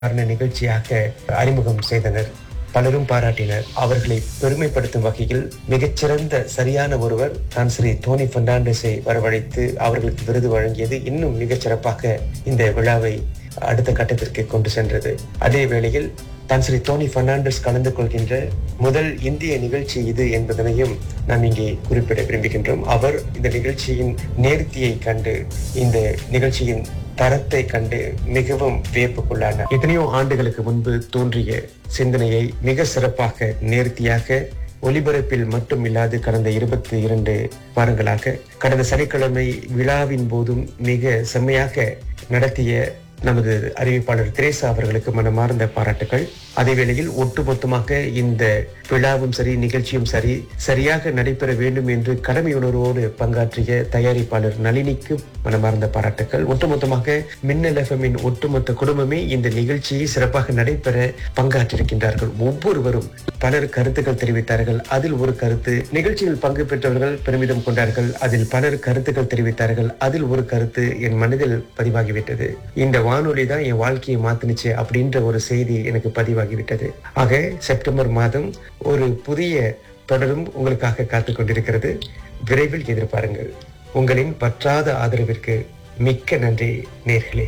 காரண நிகழ்ச்சியாக அறிமுகம் செய்தனர் பலரும் பாராட்டினர் அவர்களை பெருமைப்படுத்தும் வகையில் மிகச்சிறந்த சரியான ஒருவர் தான் ஸ்ரீ டோனி பெர்னாண்டஸை வரவழைத்து அவர்களுக்கு விருது வழங்கியது இன்னும் மிகச் சிறப்பாக இந்த விழாவை அடுத்த கட்டத்திற்கு கொண்டு சென்றது அதே வேளையில் தான் ஸ்ரீ டோனி பெர்னாண்டஸ் கலந்து கொள்கின்ற முதல் இந்திய நிகழ்ச்சி இது என்பதனையும் நாம் இங்கே குறிப்பிட விரும்புகின்றோம் அவர் இந்த நிகழ்ச்சியின் நேர்த்தியை கண்டு இந்த நிகழ்ச்சியின் தரத்தை கண்டு மிகவும் வியப்புக்குள்ளானார் எத்தனையோ ஆண்டுகளுக்கு முன்பு தோன்றிய சிந்தனையை மிக சிறப்பாக நேர்த்தியாக ஒலிபரப்பில் மட்டும் இல்லாது கடந்த இருபத்தி இரண்டு வாரங்களாக கடந்த சனிக்கிழமை விழாவின் போதும் மிக செம்மையாக நடத்திய நமது அறிவிப்பாளர் திரேசா அவர்களுக்கு மனமார்ந்த பாராட்டுகள் அதே வேளையில் ஒட்டுமொத்தமாக இந்த விழாவும் சரி நிகழ்ச்சியும் சரி சரியாக நடைபெற வேண்டும் என்று கடமை உணர்வோடு பங்காற்றிய தயாரிப்பாளர் நளினிக்கு மனமார்ந்த பாராட்டுகள் ஒட்டுமொத்தமாக மின்னல் எஃப்எம்மின் ஒட்டுமொத்த குடும்பமே இந்த நிகழ்ச்சியை சிறப்பாக நடைபெற பங்காற்றிருக்கின்றார்கள் ஒவ்வொருவரும் பலர் கருத்துக்கள் தெரிவித்தார்கள் அதில் ஒரு கருத்து நிகழ்ச்சியில் பங்கு பெற்றவர்கள் பெருமிதம் கொண்டார்கள் அதில் பலர் கருத்துக்கள் தெரிவித்தார்கள் அதில் ஒரு கருத்து என் மனதில் பதிவாகிவிட்டது இந்த வானொலி தான் என் வாழ்க்கையை மாத்தினுச்சு அப்படின்ற ஒரு செய்தி எனக்கு பதிவாகிவிட்டது ஆக செப்டம்பர் மாதம் ஒரு புதிய தொடரும் உங்களுக்காக காத்துக் கொண்டிருக்கிறது விரைவில் எதிர்பாருங்கள் உங்களின் வற்றாத ஆதரவிற்கு மிக்க நன்றி நேர்களே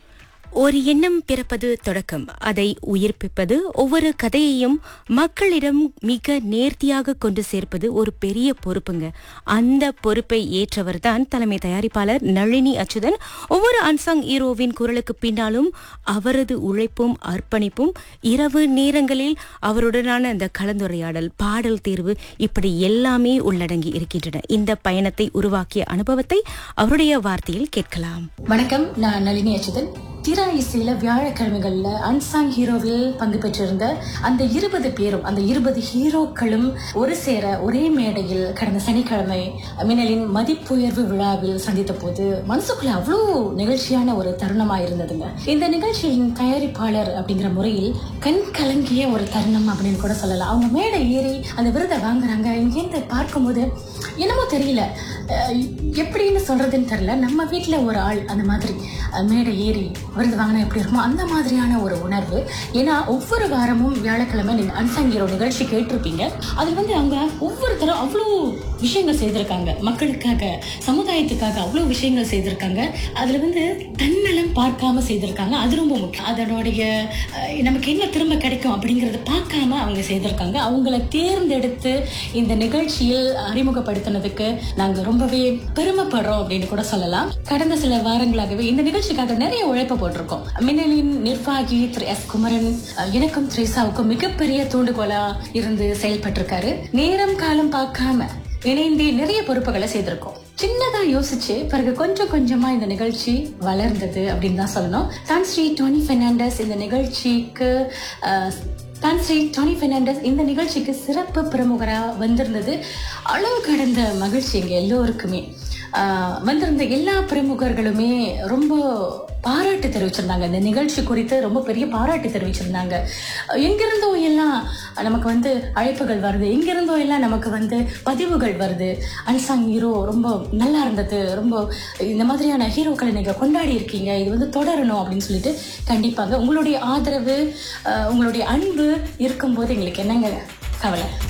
ஒரு எண்ணம் பிறப்பது தொடக்கம் அதை உயிர்ப்பிப்பது ஒவ்வொரு கதையையும் மக்களிடம் மிக நேர்த்தியாக கொண்டு சேர்ப்பது ஒரு பெரிய பொறுப்புங்க அந்த பொறுப்பை ஏற்றவர் தான் தலைமை தயாரிப்பாளர் நளினி அச்சுதன் ஒவ்வொரு அன்சாங் ஹீரோவின் குரலுக்கு பின்னாலும் அவரது உழைப்பும் அர்ப்பணிப்பும் இரவு நேரங்களில் அவருடனான அந்த கலந்துரையாடல் பாடல் தேர்வு இப்படி எல்லாமே உள்ளடங்கி இருக்கின்றன இந்த பயணத்தை உருவாக்கிய அனுபவத்தை அவருடைய வார்த்தையில் கேட்கலாம் வணக்கம் நான் நளினி அச்சுதன் திரா இசையில வியாழக்கிழமைகள்ல அன்சாங் ஹீரோவில் பங்கு பெற்றிருந்த அந்த இருபது பேரும் அந்த இருபது ஹீரோக்களும் ஒரு சேர ஒரே மேடையில் கடந்த சனிக்கிழமை மின்னலின் மதிப்புயர்வு விழாவில் சந்தித்த போது மனசுக்குள்ள அவ்வளோ நிகழ்ச்சியான ஒரு தருணமா இருந்ததுங்க இந்த நிகழ்ச்சியின் தயாரிப்பாளர் அப்படிங்கிற முறையில் கண் கலங்கிய ஒரு தருணம் அப்படின்னு கூட சொல்லலாம் அவங்க மேடை ஏறி அந்த விருதை வாங்குறாங்க இங்கேருந்து பார்க்கும்போது என்னமோ தெரியல அஹ் எப்படின்னு சொல்றதுன்னு தெரியல நம்ம வீட்டில் ஒரு ஆள் அந்த மாதிரி அஹ் மேடை ஏறி விருது வாங்கினா எப்படி இருக்குமோ அந்த மாதிரியான ஒரு உணர்வு ஏன்னா ஒவ்வொரு வாரமும் வியாழக்கிழமை நீங்க அன்சாங்கியரோ நிகழ்ச்சி கேட்டிருப்பீங்க அதில் வந்து அவங்க ஒவ்வொருத்தரும் அவ்வளோ விஷயங்கள் செய்திருக்காங்க மக்களுக்காக சமுதாயத்துக்காக அவ்வளோ விஷயங்கள் செய்திருக்காங்க அதில் வந்து தன்னலம் பார்க்காம செய்திருக்காங்க அது ரொம்ப முக்கியம் அதனுடைய அஹ், நமக்கு என்ன திரும்ப கிடைக்கும் அப்படிங்கறத பார்க்காம அவங்க செய்திருக்காங்க அவங்கள தேர்ந்தெடுத்து இந்த நிகழ்ச்சியில் அறிமுகப்படுத்தினதுக்கு நாங்க ரொம்பவே பெருமைப்படுறோம் அப்படின்னு கூட சொல்லலாம் கடந்த சில வாரங்களாகவே இந்த நிகழ்ச்சிக்காக நிறைய உழைப்பு போட்டிருக்கோம் மின்னலின் நிர்வாகி திரு எஸ் குமரன் அஹ், எனக்கும் த்ரேசாவுக்கும் மிகப்பெரிய தூண்டுகோலா இருந்து செயல்பட்டிருக்காரு நேரம் காலம் பார்க்காம இணைந்து நிறைய பொறுப்புகளை செய்திருக்கோம் சின்னதா யோசிச்சு பிறகு கொஞ்சம் கொஞ்சமா இந்த நிகழ்ச்சி வளர்ந்தது அப்படின்னு தான் சொல்லணும் தான் ஸ்ரீ டோனி பெர்னாண்டஸ் இந்த நிகழ்ச்சிக்கு அஹ், தான் ஸ்ரீ டோனி பெர்னாண்டஸ் இந்த நிகழ்ச்சிக்கு சிறப்பு பிரமுகரா வந்திருந்தது அளவு கடந்த மகிழ்ச்சி எங்க எல்லோருக்குமே ஆஹ் வந்திருந்த எல்லா பிரமுகர்களுமே ரொம்ப பாராட்டு தெரிவிச்சிருந்தாங்க இந்த நிகழ்ச்சி குறித்து ரொம்ப பெரிய பாராட்டு தெரிவிச்சிருந்தாங்க அஹ் எங்கிருந்தோ எல்லாம் நமக்கு வந்து அழைப்புகள் வருது எங்கிருந்தோ எல்லாம் நமக்கு வந்து பதிவுகள் வருது அன்சாங் ஹீரோ ரொம்ப நல்லா இருந்தது ரொம்ப இந்த மாதிரியான ஹீரோக்களை நீங்கள் கொண்டாடி இருக்கீங்க இது வந்து தொடரணும் அப்படின்னு சொல்லிட்டு கண்டிப்பாக உங்களுடைய ஆதரவு அஹ் உங்களுடைய அன்பு இருக்கும்போது எங்களுக்கு என்னங்க கவலை